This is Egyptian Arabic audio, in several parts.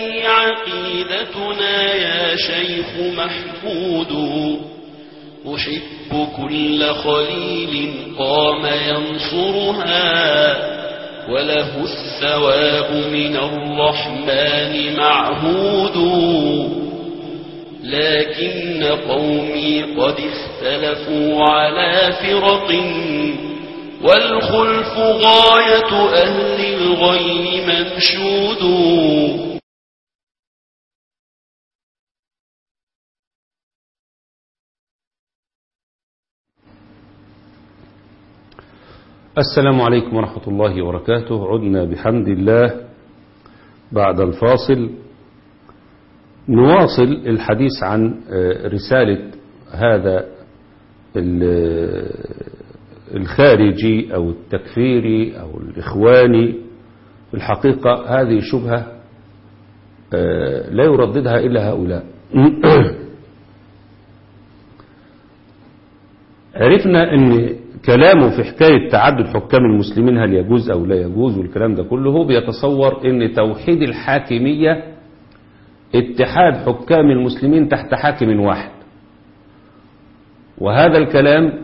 هذه عقيدتنا يا شيخ محمود أحب كل خليل قام ينصرها وله الثواب من الرحمن معهود لكن قومي قد اختلفوا على فرق والخلف غاية أهل الغي منشود السلام عليكم ورحمة الله وبركاته عدنا بحمد الله بعد الفاصل نواصل الحديث عن رسالة هذا الخارجي أو التكفيري أو الإخواني في الحقيقة هذه شبهة لا يرددها إلا هؤلاء عرفنا أن كلامه في حكاية تعدد حكام المسلمين هل يجوز أو لا يجوز والكلام ده كله هو بيتصور أن توحيد الحاكمية اتحاد حكام المسلمين تحت حاكم واحد وهذا الكلام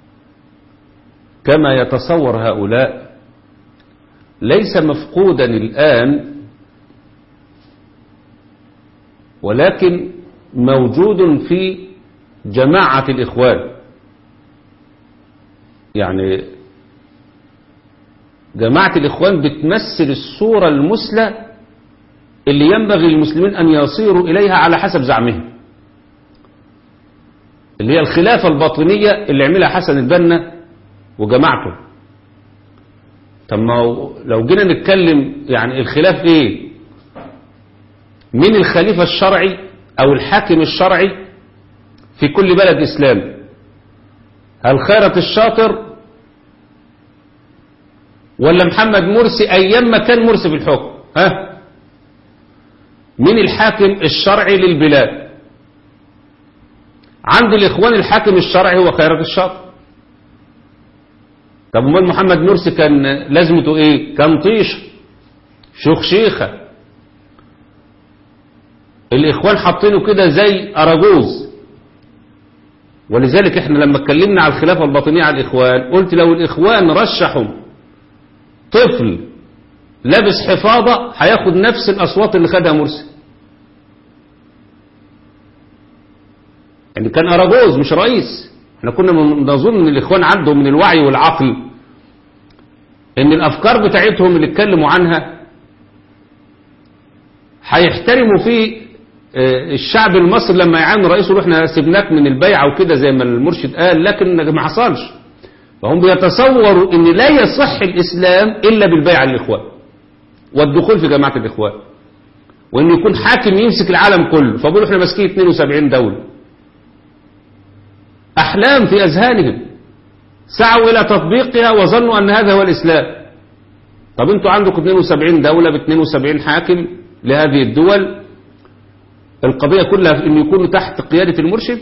كما يتصور هؤلاء ليس مفقودا الآن ولكن موجود في جماعة الإخوان يعني جماعة الإخوان بتمثل الصورة المثلى اللي ينبغي للمسلمين أن يصيروا إليها على حسب زعمهم اللي هي الخلافة الباطنية اللي عملها حسن البنا وجماعته طب ما لو جينا نتكلم يعني الخلاف ايه مين الخليفة الشرعي او الحاكم الشرعي في كل بلد اسلامي هل خيرت الشاطر ولا محمد مرسي ايام ما كان مرسي في الحكم ها مين الحاكم الشرعي للبلاد عند الاخوان الحاكم الشرعي هو خيرت الشاطر طب امال محمد مرسي كان لازمته ايه كان طيش شيخ شيخه الاخوان حاطينه كده زي اراجوز ولذلك احنا لما اتكلمنا على الخلافه الباطنيه على الاخوان قلت لو الاخوان رشحوا طفل لابس حفاضه هياخد نفس الاصوات اللي خدها مرسي يعني كان اراجوز مش رئيس احنا كنا نظن ان الاخوان عندهم من الوعي والعقل ان الافكار بتاعتهم اللي اتكلموا عنها هيحترموا في الشعب المصري لما يعامل رئيسه يقول احنا سيبناك من البيعه وكده زي ما المرشد قال لكن ما حصلش فهم بيتصوروا ان لا يصح الاسلام الا بالبيعه للاخوان والدخول في جماعه الاخوان وان يكون حاكم يمسك العالم كله فبيقولوا احنا ماسكين 72 دوله أحلام في أذهانهم سعوا إلى تطبيقها وظنوا أن هذا هو الإسلام طب أنتوا عندكم 72 دولة ب 72 حاكم لهذه الدول القضية كلها في أن يكونوا تحت قيادة المرشد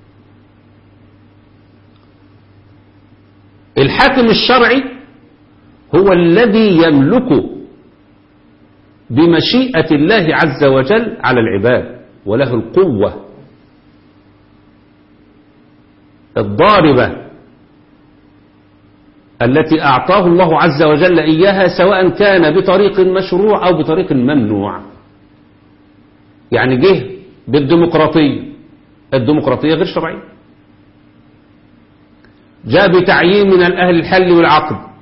الحاكم الشرعي هو الذي يملك بمشيئة الله عز وجل على العباد وله القوة الضاربة التي أعطاه الله عز وجل إياها سواء كان بطريق مشروع أو بطريق ممنوع يعني جه بالديمقراطية الديمقراطية غير شرعية جاء بتعيين من الأهل الحل والعقد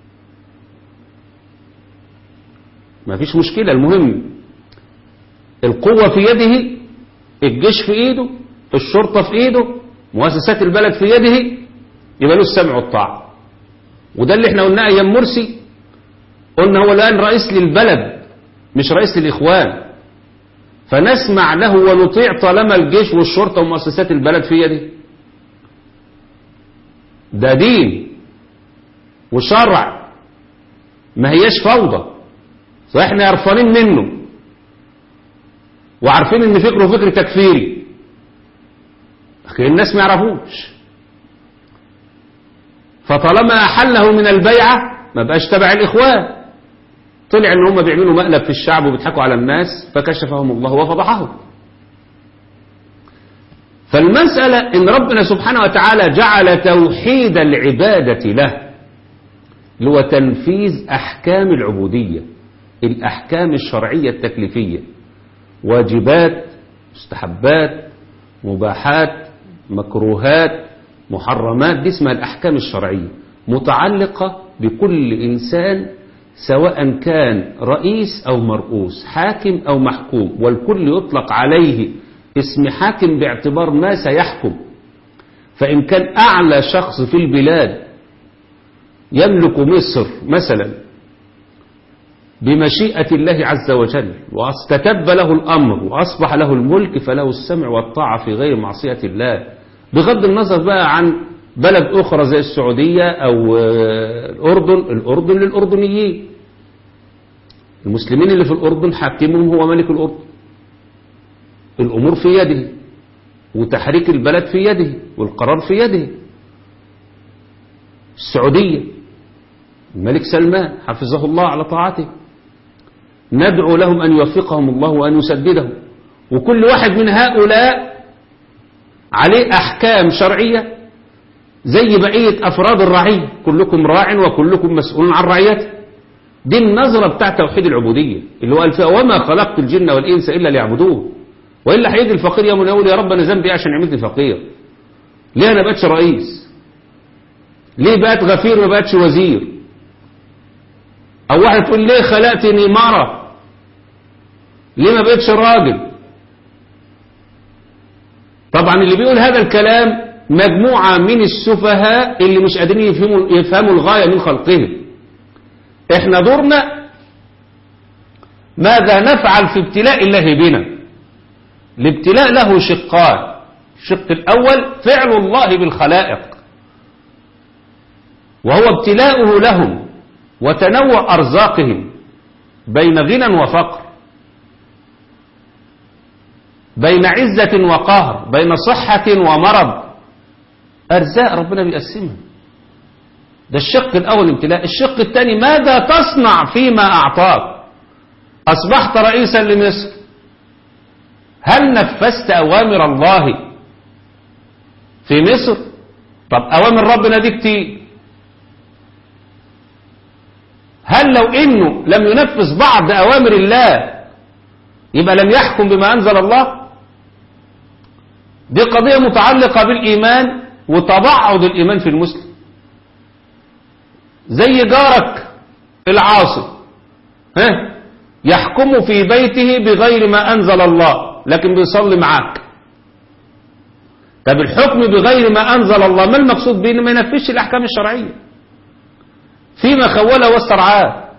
ما فيش مشكلة المهم القوة في يده الجيش في ايده الشرطة في ايده مؤسسات البلد في يده يبقى له السمع والطاعة وده اللي احنا قلناه ايام مرسي قلنا هو الان رئيس للبلد مش رئيس للاخوان فنسمع له ونطيع طالما الجيش والشرطة ومؤسسات البلد في يده ده دين وشرع ما هياش فوضى فاحنا يرفانين منه وعارفين ان فكره فكر تكفيري لكن الناس ما يعرفوش فطالما أحله من البيعة ما بقاش تبع الإخوان طلع ان هم بيعملوا مقلب في الشعب وبيضحكوا على الناس فكشفهم الله وفضحهم فالمسألة ان ربنا سبحانه وتعالى جعل توحيد العبادة له اللي هو تنفيذ احكام العبودية الاحكام الشرعية التكليفية واجبات مستحبات مباحات مكروهات محرمات دي اسمها الأحكام الشرعية متعلقة بكل إنسان سواء كان رئيس أو مرؤوس حاكم أو محكوم والكل يطلق عليه اسم حاكم باعتبار ما سيحكم فإن كان أعلى شخص في البلاد يملك مصر مثلا بمشيئة الله عز وجل واستتب له الأمر وأصبح له الملك فله السمع والطاعة في غير معصية الله بغض النظر بقى عن بلد أخرى زي السعودية أو الأردن الأردن للأردنيين المسلمين اللي في الأردن حاكمهم هو ملك الأردن الأمور في يده وتحريك البلد في يده والقرار في يده السعودية الملك سلمان حفظه الله على طاعته ندعو لهم أن يوفقهم الله وأن يسددهم وكل واحد من هؤلاء عليه أحكام شرعية زي بقية أفراد الرعية كلكم راع وكلكم مسؤول عن رعيته دي النظرة بتاع توحيد العبودية اللي هو قال فيها وما خلقت الجن والإنس إلا ليعبدون وإلا هيجي الفقير يوم يقول يا رب أنا ذنبي إيه عشان عملت فقير ليه أنا بقتش رئيس ليه بقت غفير ما بقتش وزير أو واحد تقول ليه خلقتني مرة ليه ما بقتش راجل طبعا اللي بيقول هذا الكلام مجموعة من السفهاء اللي مش قادرين يفهموا, يفهموا الغاية من خلقهم احنا دورنا ماذا نفعل في ابتلاء الله بنا الابتلاء له شقان الشق الأول فعل الله بالخلائق وهو ابتلاؤه لهم وتنوع أرزاقهم بين غنى وفقر بين عزة وقهر بين صحة ومرض أرزاق ربنا بيقسمها ده الشق الأول ابتلاء الشق الثاني ماذا تصنع فيما أعطاك أصبحت رئيسا لمصر هل نفذت أوامر الله في مصر طب أوامر ربنا دي كتير هل لو إنه لم ينفذ بعض أوامر الله يبقى لم يحكم بما أنزل الله دي قضية متعلقة بالإيمان وتبعض الإيمان في المسلم زي جارك العاصي ها يحكم في بيته بغير ما أنزل الله لكن بيصلي معاك طب الحكم بغير ما أنزل الله ما المقصود به ما ينفذش الأحكام الشرعية فيما خوله واسترعاه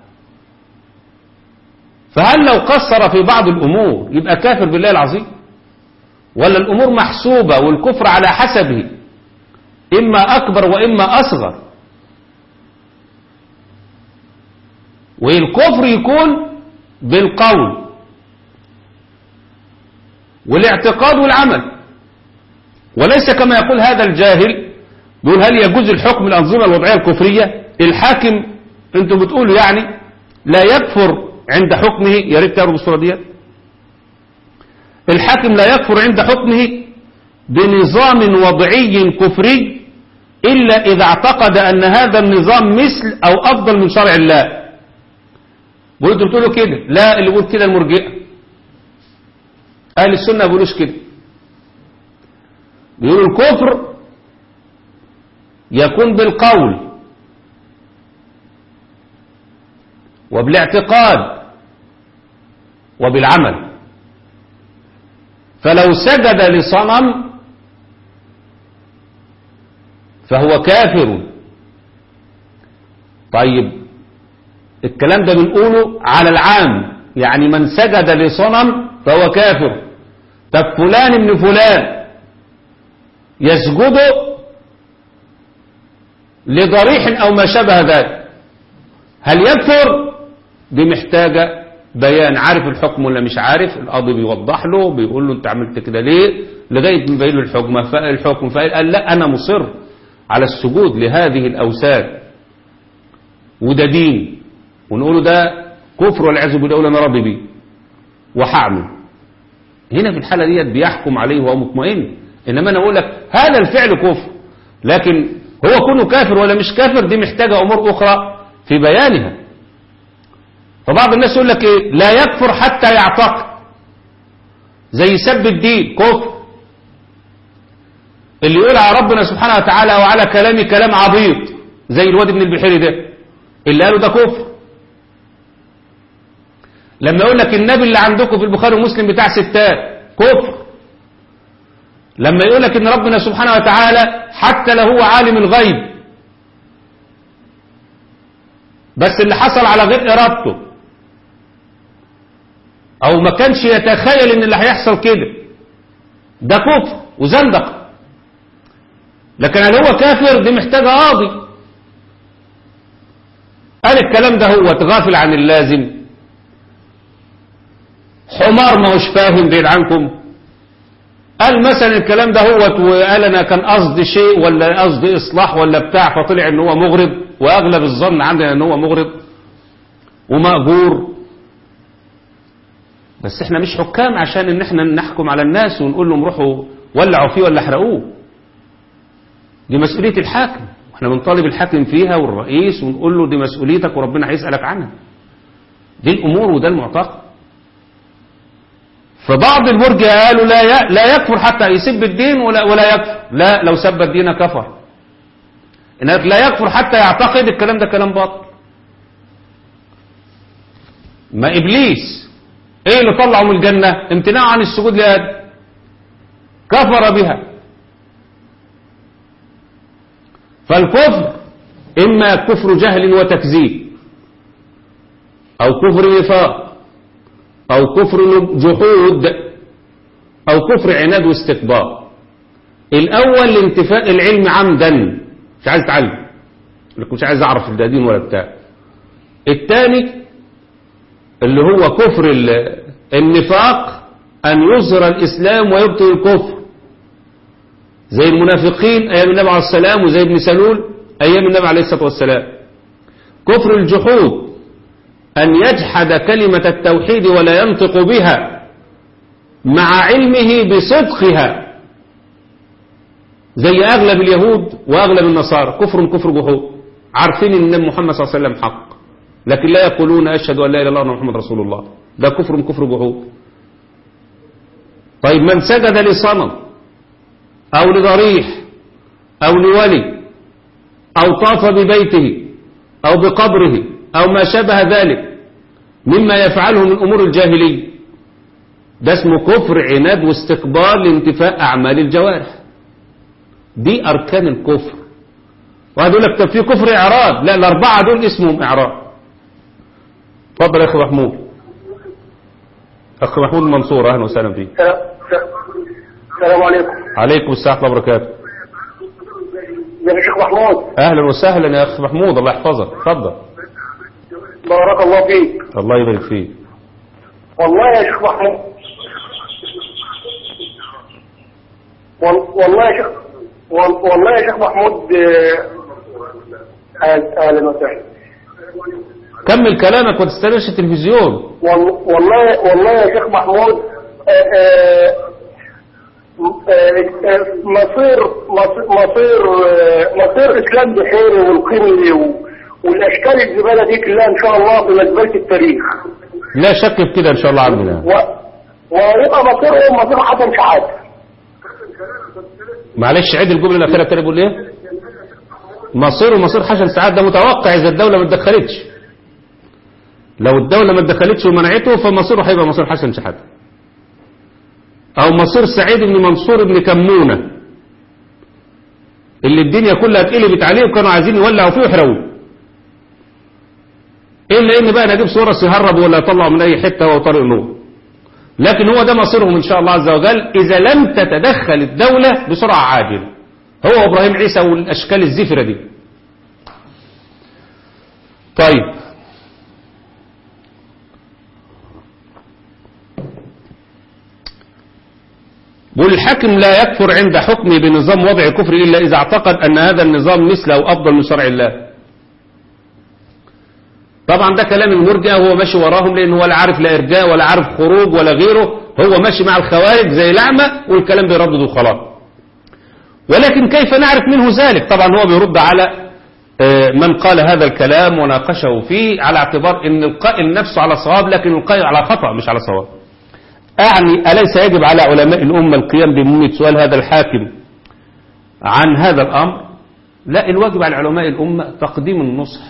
فهل لو قصر في بعض الأمور يبقى كافر بالله العظيم ولا الأمور محسوبة والكفر على حسبه إما أكبر وإما أصغر والكفر يكون بالقول والاعتقاد والعمل وليس كما يقول هذا الجاهل بيقول هل يجوز الحكم الأنظمة الوضعية الكفرية الحاكم انتم بتقولوا يعني لا يكفر عند حكمه يا ريت تعرضوا الصورة دي الحاكم لا يكفر عند حكمه بنظام وضعي كفري إلا إذا اعتقد أن هذا النظام مثل أو أفضل من شرع الله وانتوا بتقولوا كده لا اللي بيقول كده المرجئة أهل السنة ما بيقولوش كده بيقولوا الكفر يكون بالقول وبالاعتقاد وبالعمل فلو سجد لصنم فهو كافر طيب الكلام ده بنقوله على العام يعني من سجد لصنم فهو كافر طب فلان ابن فلان يسجد لضريح أو ما شبه ذلك هل يكفر دي محتاجة بيان عارف الحكم ولا مش عارف القاضي بيوضح له بيقول له انت عملت كده ليه لغاية ما يبين له الحكم الحكم فقال لا أنا مصر على السجود لهذه الأوثان وده دين ونقوله ده كفر والعياذ بالله يقول انا راضي بيه وهعمل هنا في الحالة ديت بيحكم عليه وهو مطمئن انما انا اقول لك هذا الفعل كفر لكن هو كونه كافر ولا مش كافر دي محتاجة امور اخرى في بيانها فبعض الناس يقول لك ايه لا يكفر حتى يعتقد زي سب الدين كفر اللي يقول على ربنا سبحانه وتعالى وعلى كلامي كلام عبيط زي الواد ابن البحيري ده اللي قاله ده كفر لما يقول لك النبي اللي عندكم في البخاري ومسلم بتاع ستات كفر لما يقول لك ان ربنا سبحانه وتعالى حتى لو هو عالم الغيب بس اللي حصل على غير ارادته او ما كانش يتخيل ان اللي هيحصل كده ده كفر وزندقه لكن هل هو كافر دي محتاجة قاضي قال الكلام ده هو تغافل عن اللازم حمار ما هوش فاهم بعيد عنكم قال مثلا الكلام ده هو وقال انا كان قصدي شيء ولا قصدي اصلاح ولا بتاع فطلع ان هو مغرض واغلب الظن عندنا ان هو مغرض ومأجور بس احنا مش حكام عشان ان احنا نحكم على الناس ونقول لهم روحوا ولعوا فيه ولا احرقوه دي مسؤولية الحاكم واحنا بنطالب الحاكم فيها والرئيس ونقول له دي مسؤوليتك وربنا هيسألك عنها دي الأمور وده المعتقد فبعض المرجئة قالوا لا ي... لا يكفر حتى يسب الدين ولا ولا يكفر لا لو سب الدين كفر انك لا يكفر حتى يعتقد الكلام ده كلام باطل ما ابليس ايه اللي طلعه من الجنة امتناع عن السجود لآدم كفر بها فالكفر إما كفر جهل وتكذيب أو كفر نفاق أو كفر جحود أو كفر عناد واستكبار الأول لانتفاء العلم عمدا مش عايز اتعلم لكن مش عايز أعرف الدين ولا بتاع الثاني اللي هو كفر النفاق أن يظهر الإسلام ويبطل الكفر زي المنافقين أيام النبي عليه السلام وزي ابن سلول أيام النبي عليه الصلاة والسلام كفر الجحود أن يجحد كلمة التوحيد ولا ينطق بها مع علمه بصدقها زي أغلب اليهود وأغلب النصارى كفر كفر جحود عارفين أن النبي محمد صلى الله عليه وسلم حق لكن لا يقولون أشهد أن لا إله إلا الله محمد رسول الله ده كفر كفر جحود طيب من سجد لصنم أو لضريح أو لولي أو طاف ببيته أو بقبره أو ما شابه ذلك مما يفعله من أمور الجاهلية ده اسمه كفر عناد واستكبار لانتفاء أعمال الجوارح دي أركان الكفر وهذا يقول لك طب في كفر إعراض لا الأربعة دول اسمهم إعراض اتفضل يا أخي محمود أخ محمود المنصور أهلا وسهلا فيك السلام عليكم عليكم السلام ورحمة الله وبركاته يا شيخ محمود أهلا وسهلا يا أخ محمود الله يحفظك اتفضل بارك الله فيك الله يبارك فيك والله يا شيخ محمود وال- والله يا شيخ وال- والله يا شيخ محمود آه، أهل- اهلا وسهلا كمل كلامك وتستناش التلفزيون وال- والله والله يا شيخ محمود آه، آه، آه، آه، مصير مصير مصير آه، مصير اسلام بحيري والقمري و- والاشكال الزباله دي كلها ان شاء الله في مزبله التاريخ لا شك في كده إن شاء الله عندنا و... ويبقى مصيرهم مصير حسن شحاته معلش عيد الجملة الأخيرة التاني بيقول إيه مصير ومصير حسن سعاد ده متوقع إذا الدولة ما اتدخلتش لو الدولة ما اتدخلتش ومنعته فمصيره هيبقى مصير حسن شحاتة أو مصير سعيد بن منصور بن كمونة اللي الدنيا كلها اتقلبت عليه وكانوا عايزين يولعوا فيه ويحرقوه إلا إن بقى نجيب صورة يهرب ولا يطلعوا من أي حتة هو طارق نور لكن هو ده مصيرهم إن شاء الله عز وجل إذا لم تتدخل الدولة بسرعة عاجلة هو إبراهيم عيسى والأشكال الزفرة دي طيب والحاكم لا يكفر عند حكمه بنظام وضع كفر إلا إذا اعتقد أن هذا النظام مثل أو أفضل من شرع الله طبعا ده كلام المرجئة هو ماشي وراهم لأنه ولا عارف لا إرجاء ولا عارف خروج ولا غيره هو ماشي مع الخوارج زي الأعمى والكلام بيردد وخلاص ولكن كيف نعرف منه ذلك طبعا هو بيرد على آه، من قال هذا الكلام وناقشه فيه على اعتبار ان القائل نفسه على صواب لكن القائل على خطأ مش على صواب أعني أليس يجب على علماء الأمة القيام بمهمة سؤال هذا الحاكم عن هذا الأمر لا الواجب على علماء الأمة تقديم النصح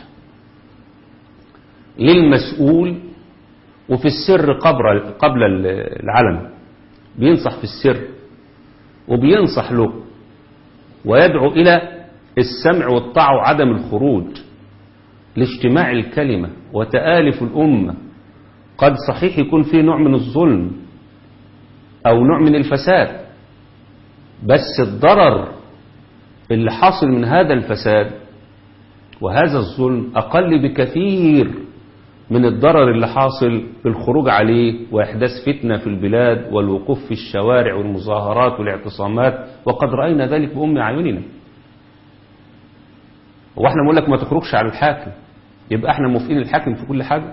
للمسؤول وفي السر قبل قبل العلن بينصح في السر وبينصح له ويدعو إلى السمع والطاعة وعدم الخروج لاجتماع الكلمة وتآلف الأمة قد صحيح يكون فيه نوع من الظلم أو نوع من الفساد بس الضرر اللي حاصل من هذا الفساد وهذا الظلم أقل بكثير من الضرر اللي حاصل بالخروج عليه وإحداث فتنة في البلاد والوقوف في الشوارع والمظاهرات والاعتصامات وقد رأينا ذلك بأم أعيننا هو احنا بنقول لك ما تخرجش على الحاكم يبقى احنا موافقين الحاكم في كل حاجة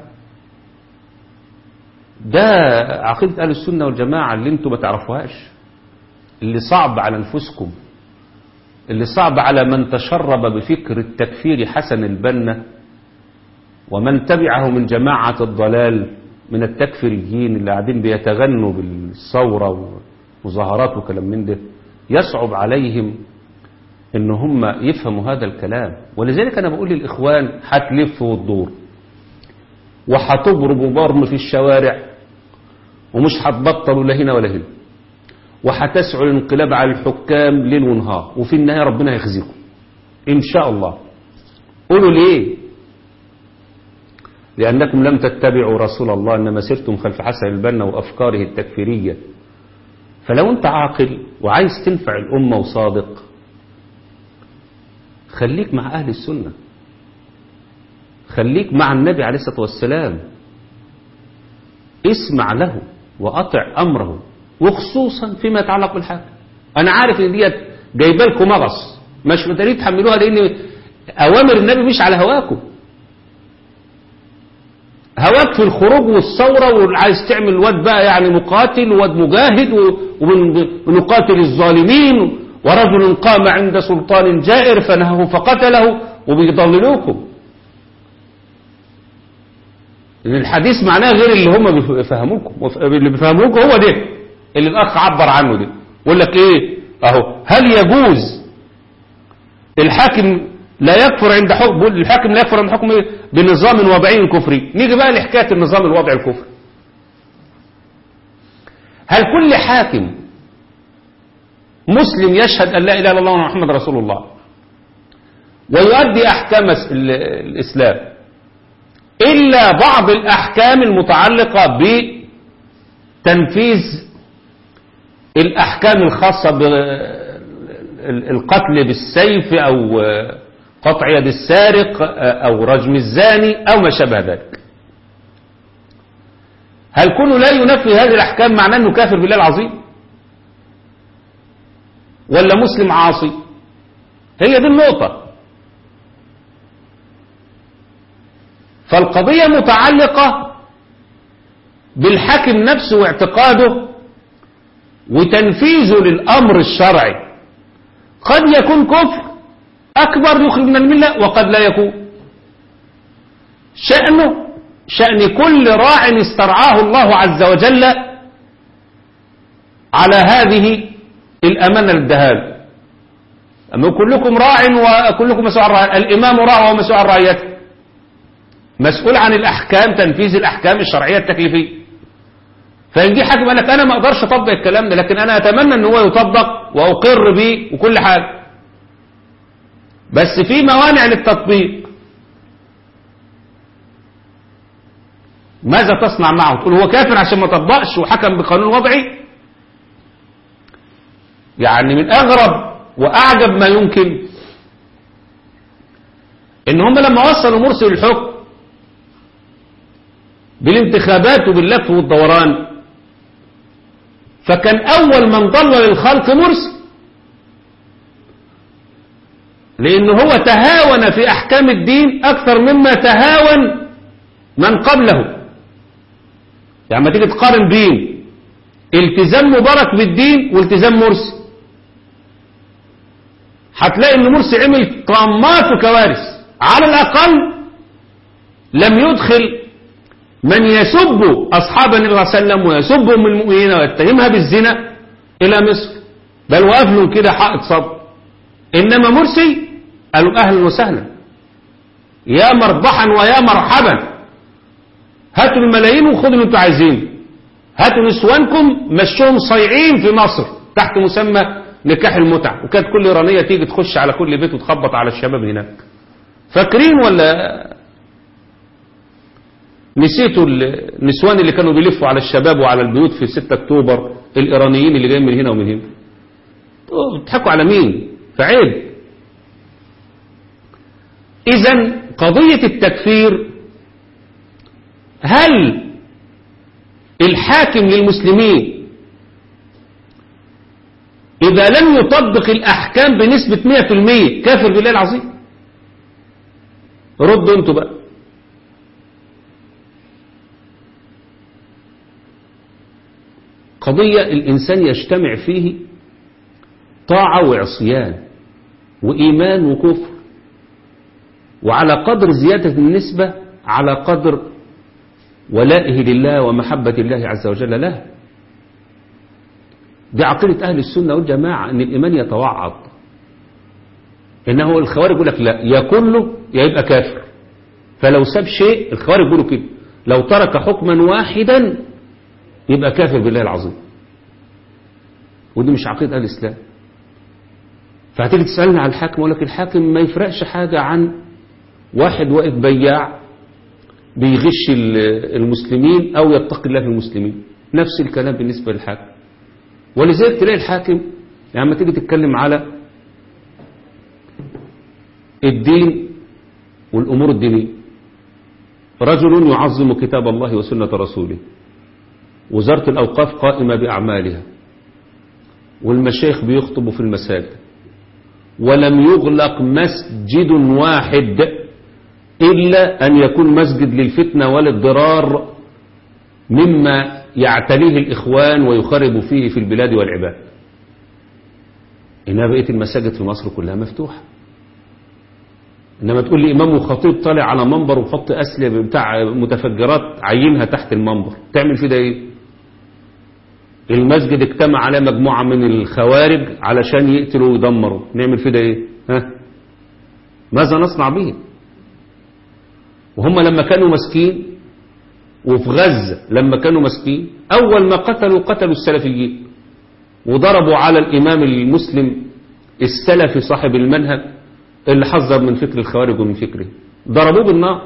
ده عقيدة أهل السنة والجماعة اللي انتوا ما تعرفوهاش اللي صعب على أنفسكم اللي صعب على من تشرب بفكر التكفير حسن البنا ومن تبعه من جماعة الضلال من التكفيريين اللي قاعدين بيتغنوا بالثورة ومظاهرات وكلام من ده يصعب عليهم ان هم يفهموا هذا الكلام ولذلك انا بقول للاخوان هتلف وتدور وهتضربوا برم في الشوارع ومش هتبطلوا لا هنا ولا هنا وهتسعوا الانقلاب على الحكام ليل ونهار وفي النهايه ربنا يخزيكم ان شاء الله قولوا ليه لأنكم لم تتبعوا رسول الله إنما سرتم خلف حسن البنا وأفكاره التكفيرية فلو أنت عاقل وعايز تنفع الأمة وصادق خليك مع أهل السنة خليك مع النبي عليه الصلاة والسلام اسمع له وأطع أمره وخصوصا فيما يتعلق بالحاكم أنا عارف إن ديت جايبه لكم مغص مش مدارين تحملوها لأن أوامر النبي مش على هواكم هواك في الخروج والثورة وعايز تعمل واد بقى يعني مقاتل واد مجاهد ونقاتل الظالمين ورجل قام عند سلطان جائر فنهه فقتله وبيضللوكم الحديث معناه غير اللي هم بيفهموكم اللي بيفهموكم هو ده اللي الأخ عبر عنه ده يقول لك ايه اهو هل يجوز الحاكم لا يكفر عند حكم الحاكم لا يكفر عند حكم بنظام وضعي كفري نيجي بقى لحكايه النظام الوضعي الكفري هل كل حاكم مسلم يشهد ان لا اله الا الله ومحمد رسول الله ويؤدي احكام الاسلام الا بعض الاحكام المتعلقه بتنفيذ الاحكام الخاصه بالقتل بالسيف او قطع يد السارق أو رجم الزاني أو ما شابه ذلك هل كونه لا ينفي هذه الأحكام معناه أنه كافر بالله العظيم ولا مسلم عاصي هي دي النقطة فالقضية متعلقة بالحاكم نفسه واعتقاده وتنفيذه للأمر الشرعي قد يكون كفر أكبر يخرج من الملة وقد لا يكون شأنه شأن كل راع استرعاه الله عز وجل على هذه الأمانة الدهال أما كلكم راع وكلكم مسؤول عن رعيته الإمام راع وهو مسؤول عن رعيته مسؤول عن الأحكام تنفيذ الأحكام الشرعية التكليفية فإن جه حاكم قال لك أنا ما أقدرش أطبق الكلام ده لكن أنا أتمنى أن هو يطبق وأقر به وكل حاجة بس في موانع للتطبيق ماذا تصنع معه تقول هو كافر عشان ما طبقش وحكم بقانون وضعي يعني من أغرب وأعجب ما يمكن إن هم لما وصلوا مرسي الحكم بالانتخابات وباللف والدوران فكان أول من ضلل الخلق مرسي لأنه هو تهاون في أحكام الدين أكثر مما تهاون من قبله يعني ما تيجي تقارن بين التزام مبارك بالدين والتزام مرسي هتلاقي ان مرسي عمل طامات وكوارث على الاقل لم يدخل من يسب اصحاب النبي صلى الله عليه وسلم ويسب ام المؤمنين ويتهمها بالزنا الى مصر بل وقف له كده حائط صد انما مرسي قالوا اهلا وسهلا يا مربحا ويا مرحبا هاتوا الملايين وخدوا اللي انتوا عايزينه هاتوا نسوانكم مشوهم صايعين في مصر تحت مسمى نكاح المتعة وكانت كل إيرانية تيجي تخش على كل بيت وتخبط على الشباب هناك فاكرين ولا نسيتوا النسوان اللي كانوا بيلفوا على الشباب وعلى البيوت في 6 أكتوبر الإيرانيين اللي جايين من هنا ومن هنا بتضحكوا على مين فعيب إذا قضية التكفير هل الحاكم للمسلمين إذا لم يطبق الأحكام بنسبة 100% كافر بالله العظيم ردوا انتوا بقى قضية الإنسان يجتمع فيه طاعة وعصيان وإيمان وكفر وعلى قدر زيادة النسبة على قدر ولائه لله ومحبة الله عز وجل له دي عقيدة أهل السنة والجماعة أن الإيمان يتوعد إنه الخوارج يقول لك لا يا كله يا يبقى كافر فلو ساب شيء الخوارج يقولوا كده لو ترك حكما واحدا يبقى كافر بالله العظيم ودي مش عقيدة أهل الإسلام فهتيجي تسألني عن الحاكم أقول لك الحاكم ما يفرقش حاجة عن واحد واقف بياع بيغش المسلمين أو يتقي الله في المسلمين نفس الكلام بالنسبة للحاكم ولذلك تلاقي الحاكم يعني لما تيجي تتكلم على الدين والأمور الدينية رجل يعظم كتاب الله وسنة رسوله وزارة الأوقاف قائمة بأعمالها والمشايخ بيخطبوا في المساجد ولم يغلق مسجد واحد إلا أن يكون مسجد للفتنة والضرار مما يعتليه الإخوان ويخرب فيه في البلاد والعباد إنها بقية المساجد في مصر كلها مفتوحة إنما تقول لي إمام وخطيب طالع على منبر وحط أسلحة بتاع متفجرات عينها تحت المنبر تعمل في ده إيه المسجد اجتمع عليه مجموعة من الخوارج علشان يقتلوا ويدمروا نعمل في ده إيه ها ماذا نصنع به وهم لما كانوا مسكين وفي غزة لما كانوا مسكين أول ما قتلوا قتلوا السلفيين وضربوا على الإمام المسلم السلفي صاحب المنهج اللي حذر من فكر الخوارج ومن فكره ضربوه بالنار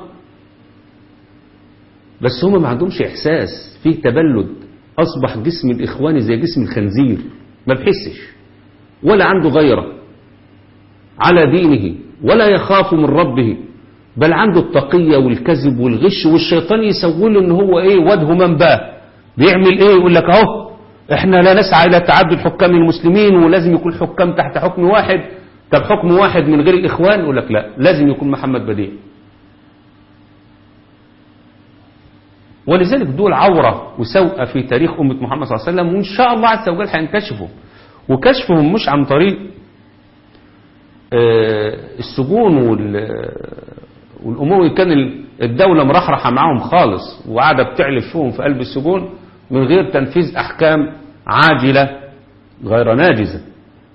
بس هم ما عندهمش إحساس فيه تبلد أصبح جسم الإخوان زي جسم الخنزير ما بحسش ولا عنده غيره على دينه ولا يخاف من ربه بل عنده التقية والكذب والغش والشيطان يسوي له ان هو ايه وجهه من باه بيعمل ايه يقول لك اهو احنا لا نسعى الى تعدد حكام المسلمين ولازم يكون حكام تحت حكم واحد طب حكم واحد من غير الاخوان يقول لك لا لازم يكون محمد بديع ولذلك دول عورة وسوءة في تاريخ أمة محمد صلى الله عليه وسلم وإن شاء الله عز وجل هينكشفوا وكشفهم مش عن طريق السجون والأمور كان الدولة مرحرحة معاهم خالص وقاعدة بتعلف فيهم في قلب السجون من غير تنفيذ أحكام عاجلة غير ناجزة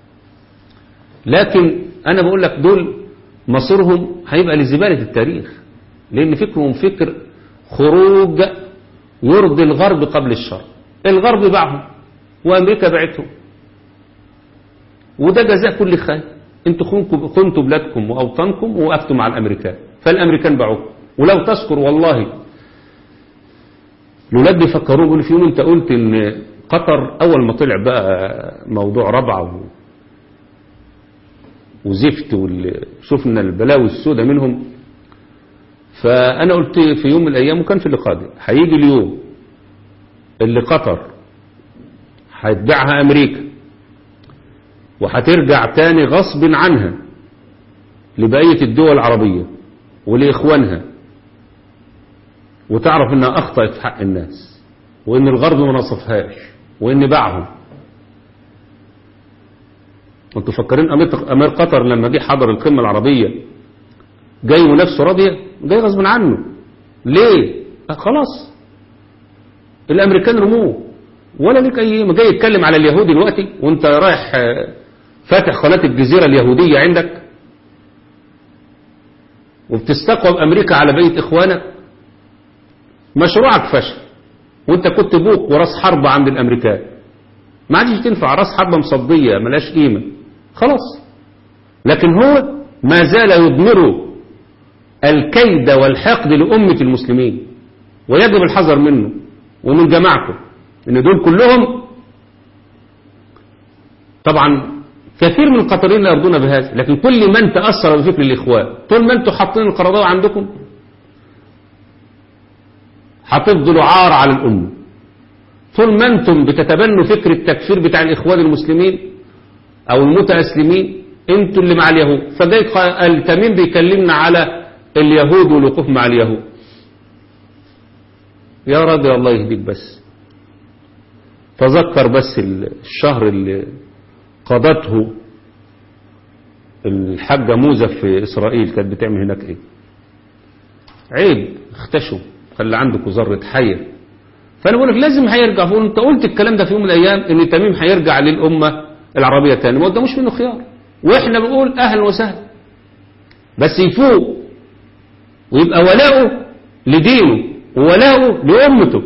لكن أنا بقول لك دول مصيرهم هيبقى لزبالة التاريخ لأن فكرهم فكر خروج يرضي الغرب قبل الشر الغرب باعهم وأمريكا باعتهم وده جزاء كل خير انتوا خنتوا بلادكم وأوطانكم ووقفتوا مع الأمريكان فالأمريكان باعوكم ولو تذكر والله الولاد بيفكروا يقولوا في يوم انت قلت ان قطر اول ما طلع بقى موضوع ربعه وزفت وشفنا البلاوي السوداء منهم فانا قلت في يوم من الايام وكان في اللقاء ده هيجي اليوم اللي قطر هتبيعها امريكا وهترجع تاني غصب عنها لبقية الدول العربية ولإخوانها وتعرف انها اخطأت في حق الناس وان الغرب ما نصفهاش وان باعهم انتوا فاكرين امير أمير قطر لما جه حضر القمه العربيه جاي ونفسه راضيه جاي غصب عنه ليه آه خلاص الامريكان رموه ولا ليك اي ما جاي يتكلم على اليهود دلوقتي وانت رايح آه، فاتح قناه الجزيره اليهوديه عندك وبتستقوى بامريكا على بيت اخوانك مشروعك فشل وانت كنت بوك وراس حرب عند الامريكان ما عادش تنفع راس حرب مصديه ملاش قيمه خلاص لكن هو ما زال يضمر الكيد والحقد لأمة المسلمين ويجب الحذر منه ومن جماعته ان دول كلهم طبعا كثير من القطريين لا يرضون بهذا لكن كل من تأثر بفكر الإخوان طول ما انتم حاطين القرضاء عندكم هتفضلوا عار على الأمة طول ما انتم بتتبنوا فكر التكفير بتاع الإخوان المسلمين أو المتأسلمين انتوا اللي مع اليهود فجاي قا- التميم بيكلمنا على اليهود والوقوف مع اليهود يا راجل الله يهديك بس تذكر بس الشهر اللي قضته الحاجة موزة في إسرائيل كانت بتعمل هناك إيه عيب اختشوا خلي عندكم ذرة حية فأنا بقول لك لازم هيرجع فقول أنت قلت الكلام ده في يوم من الأيام إن تميم هيرجع للأمة العربية تاني ما قداموش منه خيار وإحنا بنقول أهلا وسهلا بس يفوق ويبقى ولاؤه لدينه وولاؤه لأمته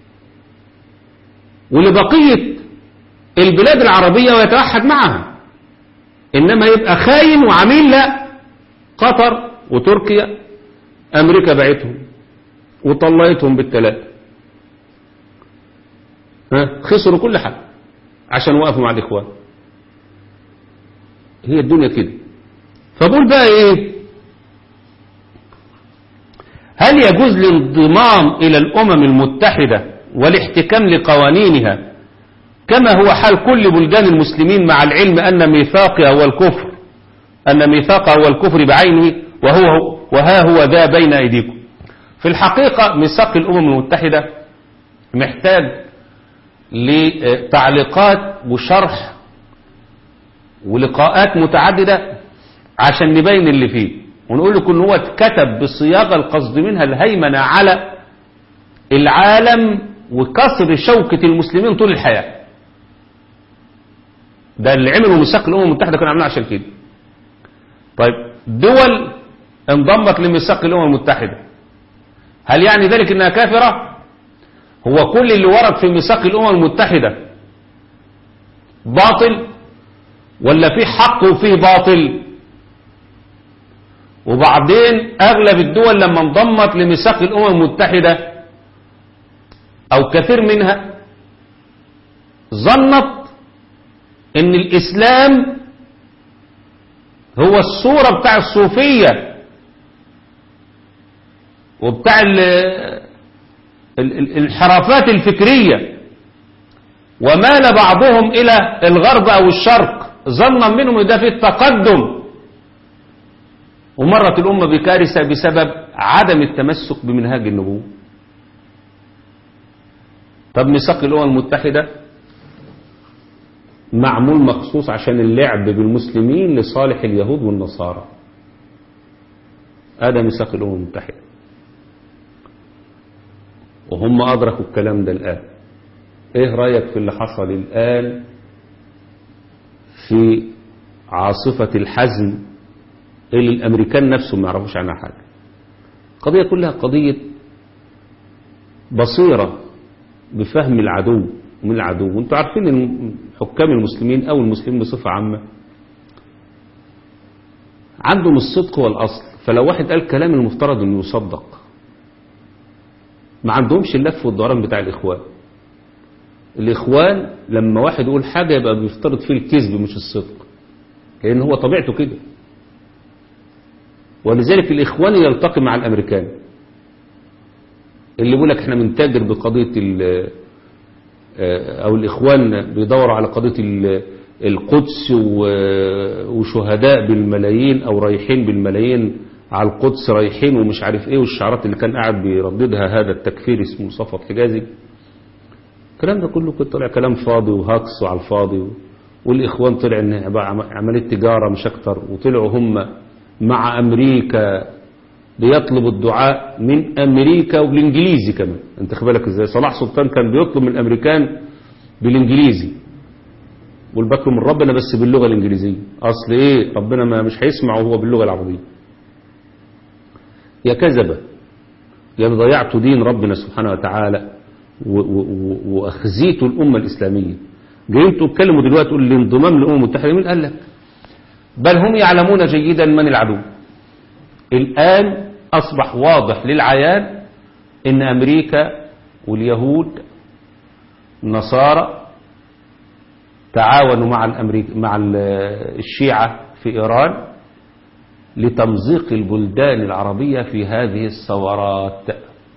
ولبقية البلاد العربية ويتوحد معها إنما يبقى خاين وعميل لا قطر وتركيا أمريكا بعتهم وطلعتهم بالثلاثة ها خسروا كل حاجة عشان وقفوا مع الإخوان هي الدنيا كده فبقول بقى إيه هل يجوز الانضمام إلى الأمم المتحدة والاحتكام لقوانينها كما هو حال كل بلدان المسلمين مع العلم أن ميثاقها هو الكفر أن ميثاقها هو الكفر بعينه وهو وها هو ذا بين أيديكم في الحقيقة ميثاق الأمم المتحدة محتاج لتعليقات وشرح ولقاءات متعددة عشان نبين اللي فيه ونقول لكم ان هو اتكتب بصياغة القصد منها الهيمنة على العالم وكسر شوكة المسلمين طول الحياة ده اللي عملوا ميثاق الامم المتحده كانوا عاملينه عشان كده طيب دول انضمت لميثاق الامم المتحده هل يعني ذلك انها كافره هو كل اللي ورد في ميثاق الامم المتحده باطل ولا في حق وفيه باطل وبعدين اغلب الدول لما انضمت لميثاق الامم المتحده او كثير منها ظنت ان الاسلام هو الصورة بتاع الصوفية وبتاع ال ال ال الانحرافات الفكرية ومال بعضهم الى الغرب او الشرق ظنا منهم ان ده في التقدم ومرت الامة بكارثة بسبب عدم التمسك بمنهاج النبوة طب ميثاق الامم المتحده معمول مخصوص عشان اللعب بالمسلمين لصالح اليهود والنصارى هذا ميثاق الامم المتحده وهم ادركوا الكلام ده الان ايه رايك في اللي حصل الان في عاصفه الحزم اللي الامريكان نفسهم ما يعرفوش عنها حاجه القضيه كلها قضيه بصيره بفهم العدو من العدو وانتوا عارفين ان حكام المسلمين او المسلمين بصفة عامة عندهم الصدق والأصل فلو واحد قال كلام المفترض انه يصدق ما عندهمش اللف والدوران بتاع الإخوان الإخوان لما واحد يقول حاجة يبقى بيفترض فيه الكذب مش الصدق لأن هو طبيعته كده ولذلك الإخوان يلتقي مع الأمريكان اللي بيقول لك احنا بنتاجر بقضية او الاخوان بيدوروا على قضية القدس وشهداء بالملايين او رايحين بالملايين على القدس رايحين ومش عارف ايه والشعارات اللي كان قاعد بيرددها هذا التكفير اسمه صفوت حجازي الكلام ده كله كنت طلع كلام فاضي وهكس وعلى الفاضي والاخوان طلع ان عمليه تجاره مش اكتر وطلعوا هم مع امريكا بيطلبوا الدعاء من امريكا وبالانجليزي كمان انت خد بالك ازاي صلاح سلطان كان بيطلب من الامريكان بالانجليزي والبكر من ربنا بس باللغه الانجليزيه اصل ايه ربنا ما مش هيسمع وهو باللغه العربيه يا كذبه يا ضيعتوا دين ربنا سبحانه وتعالى واخزيتوا الامه الاسلاميه جايين تتكلموا دلوقتي تقول الانضمام للامم المتحده مين قال لك بل هم يعلمون جيدا من العدو الان اصبح واضح للعيان ان امريكا واليهود النصارى تعاونوا مع الأمريك مع الشيعة في إيران لتمزيق البلدان العربية في هذه الثورات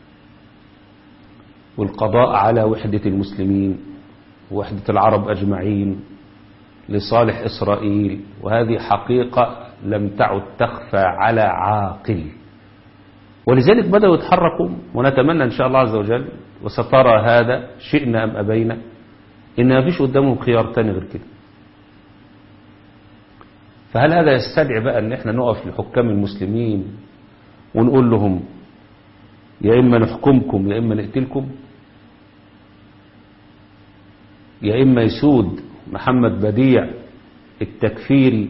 والقضاء على وحدة المسلمين ووحدة العرب أجمعين لصالح إسرائيل وهذه حقيقة لم تعد تخفى على عاقل ولذلك بدأوا يتحركوا ونتمنى إن شاء الله عز وجل وسترى هذا شئنا أم أبينا إن ما فيش قدامهم خيار تاني غير كده فهل هذا يستدعي بقى ان احنا نقف لحكام المسلمين ونقول لهم يا اما نحكمكم يا اما نقتلكم يا اما يسود محمد بديع التكفيري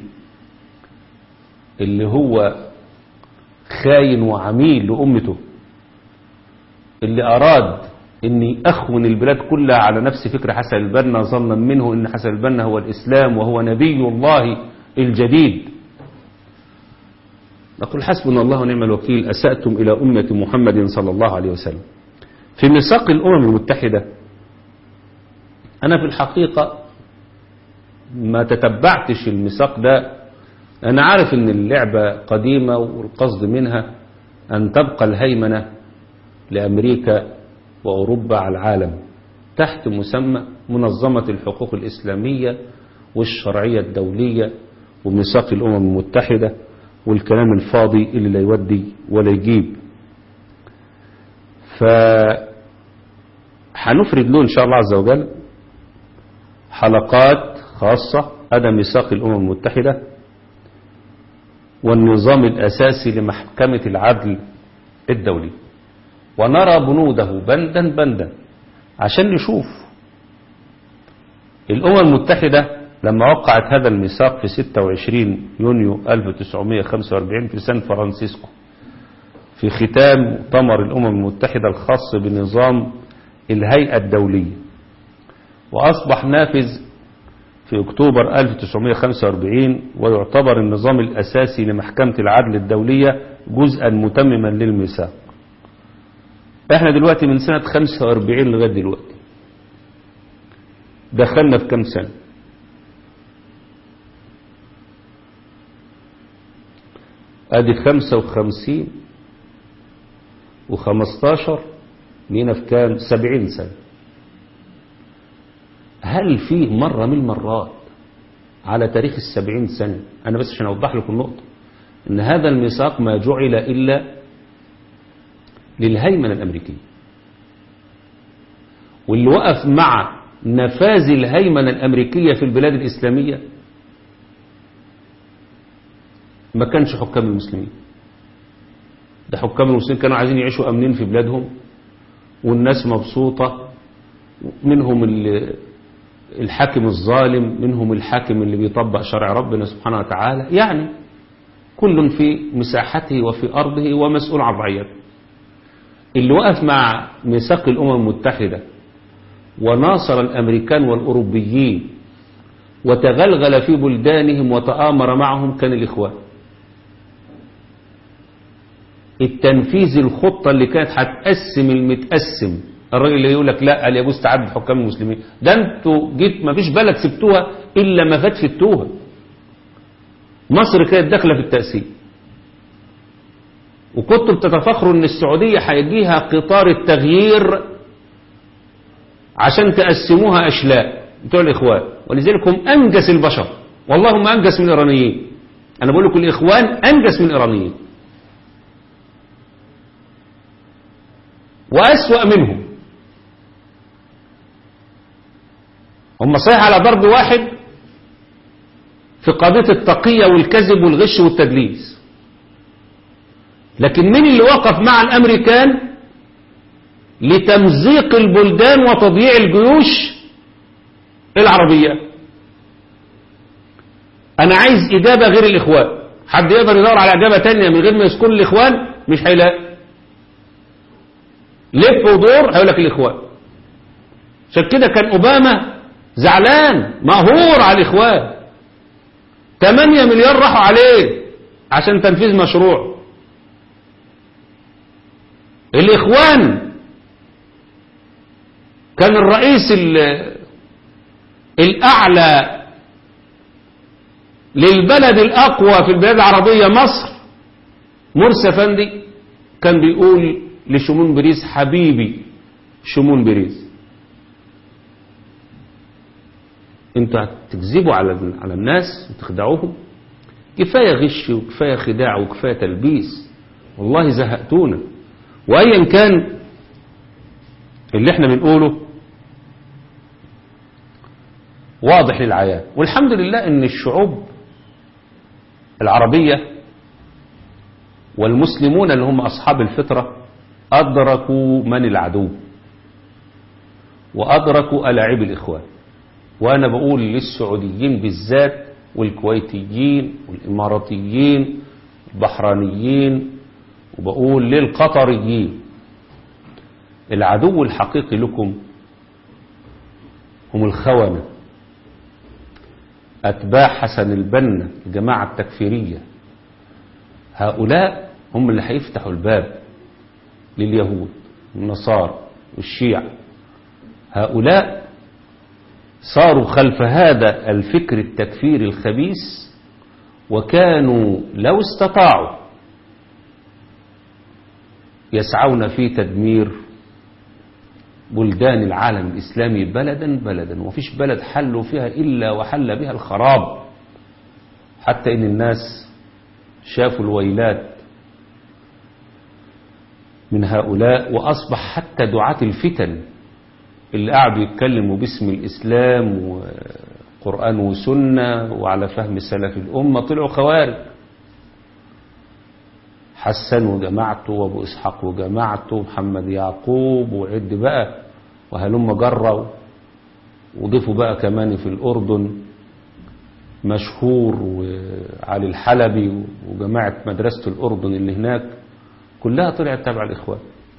اللي هو خاين وعميل لأمته اللي أراد أن أخون البلاد كلها على نفس فكر حسن البنا ظنا منه أن حسن البنا هو الإسلام وهو نبي الله الجديد نقول حسبنا الله ونعم الوكيل أسأتم إلى أمة محمد صلى الله عليه وسلم في ميثاق الأمم المتحدة أنا في الحقيقة ما تتبعتش الميثاق ده أنا عارف أن اللعبة قديمة والقصد منها أن تبقى الهيمنة لأمريكا وأوروبا على العالم تحت مسمى منظمة الحقوق الإسلامية والشرعية الدولية وميثاق الأمم المتحدة والكلام الفاضي اللي لا يودي ولا يجيب ف هنفرد له إن شاء الله عز وجل حلقات خاصة هذا ميثاق الأمم المتحدة والنظام الأساسي لمحكمة العدل الدولي ونرى بنوده بندا بندا عشان نشوف الأمم المتحدة لما وقعت هذا الميثاق في 26 يونيو 1945 في سان فرانسيسكو في ختام مؤتمر الأمم المتحدة الخاص بنظام الهيئة الدولية وأصبح نافذ في أكتوبر 1945 ويعتبر النظام الأساسي لمحكمة العدل الدولية جزءا متمما للميثاق احنا دلوقتي من سنة 45 لغاية دلوقتي دخلنا في كم سنة ادي 55 و15 لينا في كام 70 سنة هل فيه مرة من المرات على تاريخ السبعين سنة أنا بس عشان أوضح لكم النقطة إن هذا الميثاق ما جعل إلا للهيمنة الأمريكية واللي وقف مع نفاذ الهيمنة الأمريكية في البلاد الإسلامية ما كانش حكام المسلمين ده حكام المسلمين كانوا عايزين يعيشوا أمنين في بلادهم والناس مبسوطة منهم اللي الحاكم الظالم منهم الحاكم اللي بيطبق شرع ربنا سبحانه وتعالى يعني كل في مساحته وفي أرضه ومسؤول عن رعيته اللي وقف مع ميثاق الأمم المتحدة وناصر الأمريكان والأوروبيين وتغلغل في بلدانهم وتآمر معهم كان الإخوان التنفيذ الخطة اللي كانت هتقسم المتقسم الراجل اللي يقول لك لا قال يجوز تعدد حكام المسلمين ده انتوا جيت ما فيش بلد سبتوها الا ما فات فتوها مصر كانت داخله في التأسيس وكنتوا بتتفخروا ان السعودية هيجيها قطار التغيير عشان تقسموها اشلاء بتوع الاخوان ولذلك هم انجس البشر والله هم انجس من الايرانيين انا بقول لكم الاخوان انجس من الايرانيين وأسوأ منهم هم صحيح على ضرب واحد في قضية التقية والكذب والغش والتدليس لكن مين اللي وقف مع الأمريكان لتمزيق البلدان وتضييع الجيوش العربية أنا عايز إجابة غير الإخوان حد يقدر يدور على إجابة تانية من غير ما يذكر الإخوان مش هيلاقي لف ودور هيقول لك الإخوان عشان كده كان أوباما زعلان مقهور على الإخوان 8 مليار راحوا عليه عشان تنفيذ مشروع الإخوان كان الرئيس الأعلى للبلد الأقوى في البلاد العربية مصر مرسى فندي كان بيقول لشمون بريز حبيبي شمون بريز انتوا هتكذبوا على على الناس وتخدعوهم كفاية غش وكفاية خداع وكفاية تلبيس والله زهقتونا وأيا كان اللي احنا بنقوله واضح للعيان والحمد لله ان الشعوب العربية والمسلمون اللي هم أصحاب الفطرة أدركوا من العدو وأدركوا ألاعب الإخوان وأنا بقول للسعوديين بالذات والكويتيين والإماراتيين البحرانيين وبقول للقطريين العدو الحقيقي لكم هم الخونة أتباع حسن البنا الجماعة التكفيرية هؤلاء هم اللي هيفتحوا الباب لليهود والنصارى والشيعة هؤلاء صاروا خلف هذا الفكر التكفيري الخبيث وكانوا لو استطاعوا يسعون في تدمير بلدان العالم الإسلامي بلدا بلدا وفيش بلد حلوا فيها إلا وحل بها الخراب حتى إن الناس شافوا الويلات من هؤلاء وأصبح حتى دعاة الفتن اللي قعدوا يتكلموا باسم الإسلام وقرآن وسنة وعلى فهم سلف الأمة طلعوا خوارج حسن وجماعته وابو إسحاق وجماعته ومحمد يعقوب وعد بقى وهلم جروا وضيفوا بقى كمان في الأردن مشهور وعلي الحلبي وجماعة مدرسة الأردن اللي هناك كلها طلعت تبع الإخوان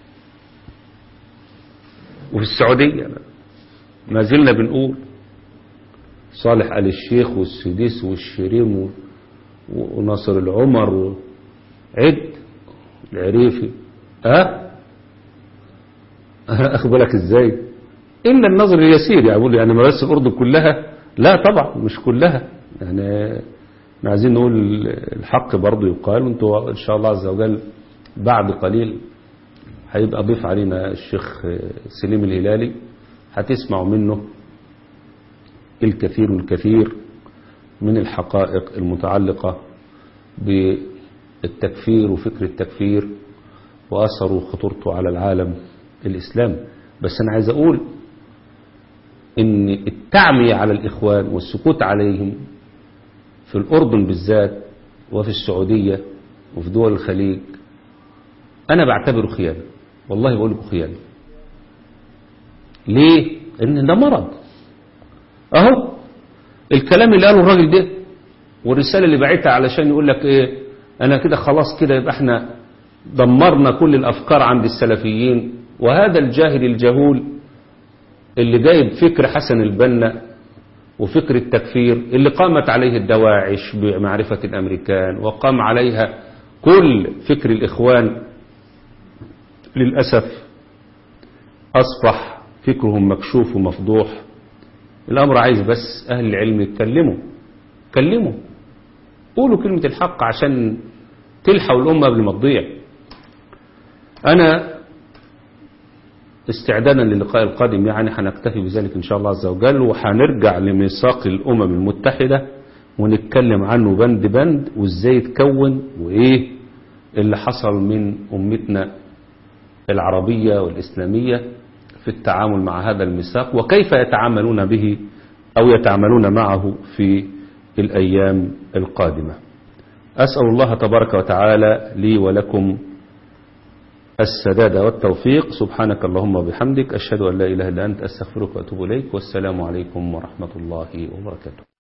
وفي السعودية ما زلنا بنقول صالح آل الشيخ والسديس والشريم وناصر العمر عد العريفي ها أه؟ أخبرك إزاي إلا النظر اليسير يعني بقول يعني مدرسة الأردن كلها لا طبعا مش كلها يعني احنا عايزين نقول الحق برضه يقال وانتوا إن شاء الله عز وجل بعد قليل هيبقى ضيف علينا الشيخ سليم الهلالي هتسمعوا منه الكثير والكثير من الحقائق المتعلقة بالتكفير وفكر التكفير وأثره وخطورته على العالم الإسلامي بس أنا عايز أقول إن التعمية على الإخوان والسكوت عليهم في الأردن بالذات وفي السعودية وفي دول الخليج أنا بعتبره خيانة والله بقول لكم خيانة ليه؟ إن ده مرض أهو الكلام اللي قاله الراجل ده والرسالة اللي بعتها علشان يقول لك إيه أنا كده خلاص كده يبقى إحنا دمرنا كل الأفكار عند السلفيين وهذا الجاهل الجهول اللي جايب فكر حسن البنا وفكر التكفير اللي قامت عليه الدواعش بمعرفة الأمريكان وقام عليها كل فكر الإخوان للأسف أصبح فكرهم مكشوف ومفضوح الأمر عايز بس أهل العلم يتكلموا كلموا قولوا كلمة الحق عشان تلحقوا الأمة قبل ما تضيع أنا استعدادا للقاء القادم يعني هنكتفي بذلك إن شاء الله عز وجل وهنرجع لميثاق الأمم المتحدة ونتكلم عنه بند بند وإزاي يتكون وإيه اللي حصل من أمتنا العربية والإسلامية في التعامل مع هذا الميثاق وكيف يتعاملون به أو يتعاملون معه في الأيام القادمة أسأل الله تبارك وتعالى لي ولكم السداد والتوفيق سبحانك اللهم وبحمدك أشهد أن لا إله إلا أنت أستغفرك وأتوب إليك والسلام عليكم ورحمة الله وبركاته